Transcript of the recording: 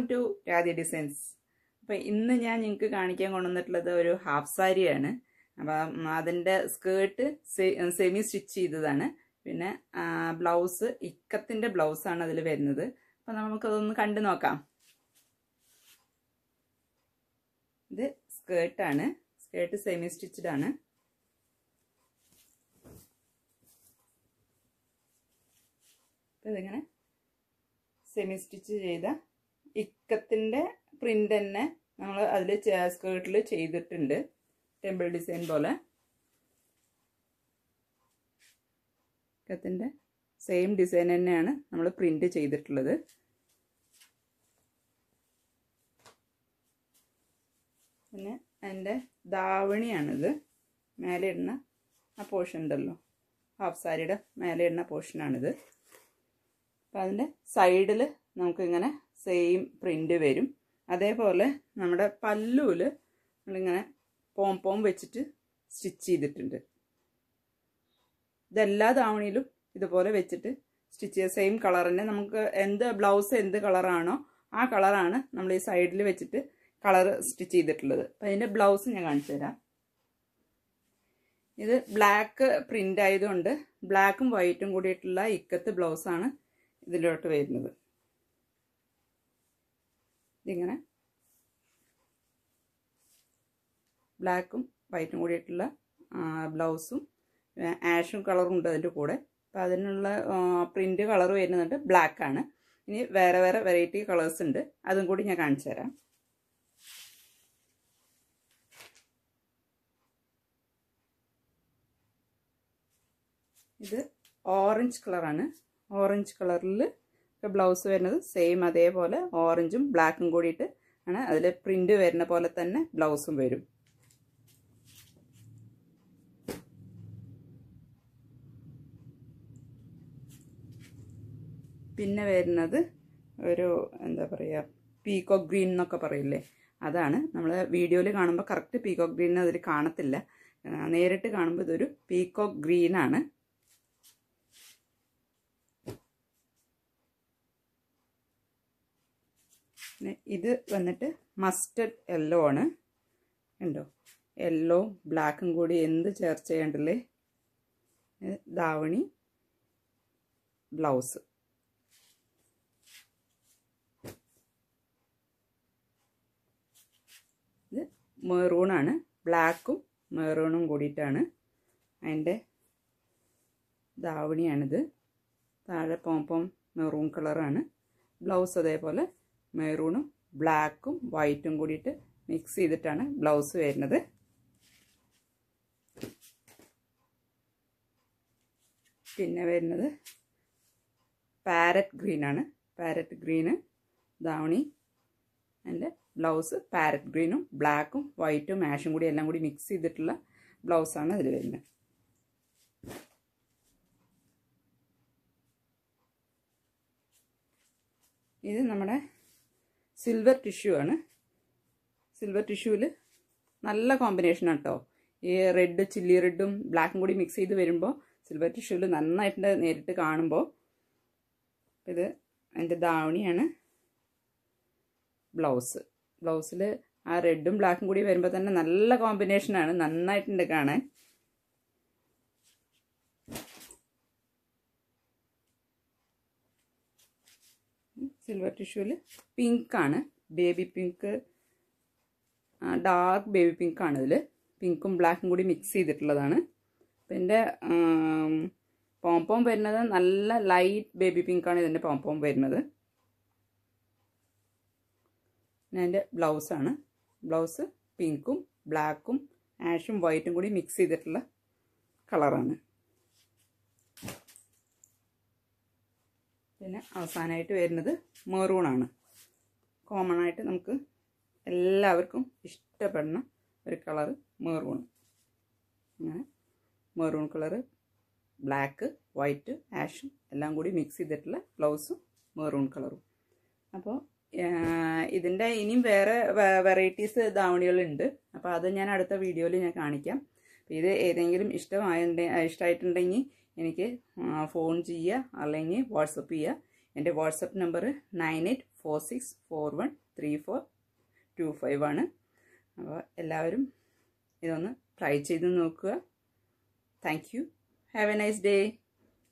to Radhi designs അപ്പോൾ ഇന്ന് ഞാൻ നിങ്ങൾക്ക് കാണിക്കാൻ കൊണ്ടുവന്നിട്ടുള്ളത് ഒരു ഹാഫ് സാരിയാണ് അപ്പം അതിൻ്റെ സ്കേർട്ട് സെമി സ്റ്റിച്ച് ചെയ്തതാണ് പിന്നെ ബ്ലൗസ് ഇക്കത്തിൻ്റെ ബ്ലൗസാണ് അതിൽ വരുന്നത് അപ്പം നമുക്കതൊന്ന് കണ്ടു നോക്കാം ഇത് സ്കേർട്ടാണ് സ്കേർട്ട് സെമി സ്റ്റിച്ചഡ് ആണ് അപ്പം ഇതിങ്ങനെ സെമി സ്റ്റിച്ച് ചെയ്ത ഇക്കത്തിൻ്റെ പ്രിൻ്റ് തന്നെ നമ്മൾ അതിൽ സ്കേർട്ടിൽ ചെയ്തിട്ടുണ്ട് ടെമ്പിൾ ഡിസൈൻ പോലെ ഇക്കത്തിൻ്റെ സെയിം ഡിസൈൻ തന്നെയാണ് നമ്മൾ പ്രിൻ്റ് ചെയ്തിട്ടുള്ളത് പിന്നെ അതിൻ്റെ ദാവണിയാണിത് മേലെ ഇടുന്ന ആ പോർഷൻ ഉണ്ടല്ലോ ഹാഫ് സാരിയുടെ മേലെ ഇടുന്ന പോർഷനാണിത് അപ്പോൾ അതിൻ്റെ സൈഡിൽ നമുക്കിങ്ങനെ സെയിം പ്രിൻ്റ് വരും അതേപോലെ നമ്മുടെ പല്ലുവിൽ നമ്മളിങ്ങനെ പോം പോം വെച്ചിട്ട് സ്റ്റിച്ച് ചെയ്തിട്ടുണ്ട് ഇതെല്ലാ താവണിയിലും ഇതുപോലെ വെച്ചിട്ട് സ്റ്റിച്ച് ചെയ്ത സെയിം കളർ തന്നെ നമുക്ക് എന്ത് ബ്ലൗസ് എന്ത് കളറാണോ ആ കളറാണ് നമ്മൾ ഈ സൈഡിൽ വെച്ചിട്ട് കളർ സ്റ്റിച്ച് ചെയ്തിട്ടുള്ളത് അപ്പം അതിൻ്റെ ബ്ലൗസ് ഞാൻ കാണിച്ചു തരാം ഇത് ബ്ലാക്ക് പ്രിൻ്റ് ആയതുകൊണ്ട് ബ്ലാക്കും വൈറ്റും കൂടിയിട്ടുള്ള ഇക്കത്ത് ബ്ലൗസാണ് ഇതിലോട്ട് വരുന്നത് ഇതിങ്ങനെ ബ്ലാക്കും വൈറ്റും കൂടിയിട്ടുള്ള ബ്ലൗസും ആഷും കളറും ഉണ്ട് അതിൻ്റെ കൂടെ അപ്പോൾ അതിനുള്ള പ്രിൻ്റ് കളർ വരുന്നുണ്ട് ബ്ലാക്ക് ആണ് ഇനി വേറെ വേറെ വെറൈറ്റി കളേഴ്സ് ഉണ്ട് അതും കൂടി ഞാൻ കാണിച്ചു തരാം ഇത് ഓറഞ്ച് കളറാണ് ഓറഞ്ച് കളറിൽ ബ്ലൗസ് വരുന്നത് സെയിം അതേപോലെ ഓറഞ്ചും ബ്ലാക്കും കൂടിയിട്ട് ആണ് അതിൽ പ്രിൻ്റ് വരുന്ന പോലെ തന്നെ ബ്ലൗസും വരും പിന്നെ വരുന്നത് ഒരു എന്താ പറയുക പീക്കോ ഗ്രീൻ എന്നൊക്കെ പറയില്ലേ അതാണ് നമ്മൾ വീഡിയോയിൽ കാണുമ്പോൾ കറക്റ്റ് പീക്കോ ഗ്രീൻ അതിൽ കാണത്തില്ല നേരിട്ട് കാണുമ്പോൾ ഇതൊരു പീക്കോ ഗ്രീൻ ആണ് ഇത് വന്നിട്ട് മസ്റ്റർഡ് യെല്ലോ ആണ് ഉണ്ടോ യെല്ലോ ബ്ലാക്കും കൂടി എന്ത് ചേർച്ച ചെയ്യണ്ടല്ലേ ദാവണി ബ്ലൗസ് ഇത് മെറൂണാണ് ബ്ലാക്കും മെറൂണും കൂടിയിട്ടാണ് അതിൻ്റെ ദാവണിയാണിത് താഴെ പോംപോം മെറൂൺ കളറാണ് ബ്ലൗസ് അതേപോലെ മെറൂണും ബ്ലാക്കും വൈറ്റും കൂടിയിട്ട് മിക്സ് ചെയ്തിട്ടാണ് ബ്ലൗസ് വരുന്നത് പിന്നെ വരുന്നത് പാരറ്റ് ഗ്രീനാണ് പാരറ്റ് ഗ്രീന് ദാവണി അതിൻ്റെ ബ്ലൗസ് പാരറ്റ് ഗ്രീനും ബ്ലാക്കും വൈറ്റും ആഷും കൂടി എല്ലാം കൂടി മിക്സ് ചെയ്തിട്ടുള്ള ബ്ലൗസാണ് അതിൽ വരുന്നത് ഇത് നമ്മുടെ സിൽവർ ടിഷ്യൂ ആണ് സിൽവർ ടിഷ്യൂവിൽ നല്ല കോമ്പിനേഷനാണ് കേട്ടോ ഈ റെഡ് ചില്ലി റെഡും ബ്ലാക്കും കൂടി മിക്സ് ചെയ്ത് വരുമ്പോൾ സിൽവർ ടിഷ്യൂവിൽ നന്നായിട്ട് നേരിട്ട് കാണുമ്പോൾ ഇത് അതിൻ്റെ ദാവണിയാണ് ബ്ലൗസ് ബ്ലൗസിൽ ആ റെഡും ബ്ലാക്കും കൂടി വരുമ്പോൾ തന്നെ നല്ല കോമ്പിനേഷനാണ് നന്നായിട്ടുണ്ട് കാണാൻ സിൽവർ ടിഷ്യൂവിൽ പിങ്കാണ് baby pink dark baby pink ആണ് ഇതിൽ പിങ്കും ബ്ലാക്കും കൂടി മിക്സ് ചെയ്തിട്ടുള്ളതാണ് അപ്പം എൻ്റെ പോംപോം വരുന്നത് നല്ല ലൈറ്റ് ബേബി പിങ്കാണ് ഇതിൻ്റെ പോംപോം വരുന്നത് പിന്നെ അതിൻ്റെ ബ്ലൗസാണ് ബ്ലൗസ് പിങ്കും ബ്ലാക്കും ആഷും വൈറ്റും കൂടി മിക്സ് ചെയ്തിട്ടുള്ള കളറാണ് പിന്നെ അവസാനമായിട്ട് വരുന്നത് മെറൂണാണ് കോമൺ ആയിട്ട് നമുക്ക് എല്ലാവർക്കും ഇഷ്ടപ്പെടുന്ന ഒരു കളറ് മെറൂൺ അങ്ങനെ മെറൂൺ കളറ് ബ്ലാക്ക് വൈറ്റ് ആഷും എല്ലാം കൂടി മിക്സ് ചെയ്തിട്ടുള്ള ബ്ലൗസും മെറൂൺ കളറും അപ്പോൾ ഇതിൻ്റെ ഇനിയും വേറെ വെറൈറ്റീസ് ധാവണികളുണ്ട് അപ്പോൾ അത് ഞാൻ അടുത്ത വീഡിയോയിൽ ഞാൻ കാണിക്കാം ഇത് ഏതെങ്കിലും ഇഷ്ടമായ ഇഷ്ടമായിട്ടുണ്ടെങ്കിൽ എനിക്ക് ഫോൺ ചെയ്യുക അല്ലെങ്കിൽ വാട്സപ്പ് ചെയ്യുക എൻ്റെ WhatsApp number nine eight four six four one three four two five ആണ് അപ്പോൾ എല്ലാവരും ഇതൊന്ന് ട്രൈ ചെയ്ത് നോക്കുക thank you have a nice day